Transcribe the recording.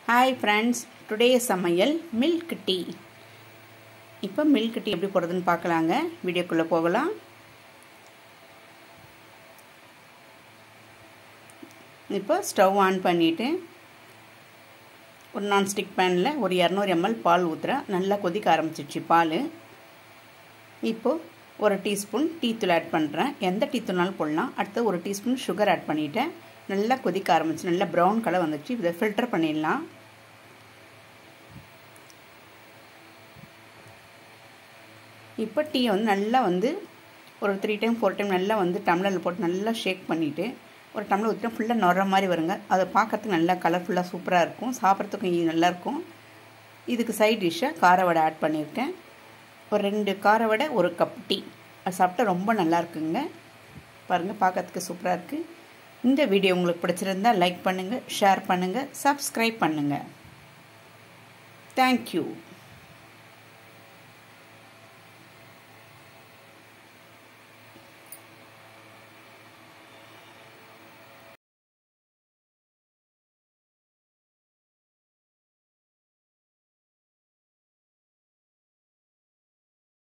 hi friends today சமையல் milk tea இப்போ milk tea எப்படி போடுறதுன்னு பார்க்கலாங்க வீடியோக்குள்ளே போகலாம் இப்போ ஸ்டவ் ஆன் பண்ணிவிட்டு ஒரு நான்ஸ்டிக் பேனில் ஒரு இரநூறு எம்எல் பால் ஊற்றுறேன் நல்லா கொதிக்க ஆரம்பிச்சிடுச்சு பால் இப்போது ஒரு டீஸ்பூன் டீ தூள் ஆட் பண்ணுறேன் எந்த டீ தூள்னாலும் போடலாம் அடுத்து ஒரு டீஸ்பூன் சுகர் ஆட் பண்ணிவிட்டேன் நல்லா கொதிக்க ஆரம்பிச்சு நல்லா ப்ரௌன் கலர் வந்துச்சு இதை ஃபில்டர் பண்ணிடலாம் இப்போ டீ வந்து நல்லா வந்து ஒரு த்ரீ டைம் ஃபோர் டைம் நல்லா வந்து டம்ளரில் போட்டு நல்லா ஷேக் பண்ணிவிட்டு ஒரு டம்ளர் ஊற்றினா ஃபுல்லாக நுற மாதிரி வருங்க அதை பார்க்கறதுக்கு நல்லா கலர்ஃபுல்லாக சூப்பராக இருக்கும் சாப்பிட்றதுக்கும் நல்லாயிருக்கும் இதுக்கு சைட் டிஷ்ஷாக கார வடை ஆட் பண்ணியிருக்கேன் ஒரு ரெண்டு கார வடை ஒரு கப் டீ அது சாப்பிட்டா ரொம்ப நல்லா இருக்குங்க பாருங்கள் பார்க்கறதுக்கு சூப்பராக இருக்குது இந்த வீடியோ உங்களுக்கு பிடிச்சிருந்தா லைக் பண்ணுங்கள் ஷேர் பண்ணுங்கள் சப்ஸ்கிரைப் பண்ணுங்கள் தேங்க்யூ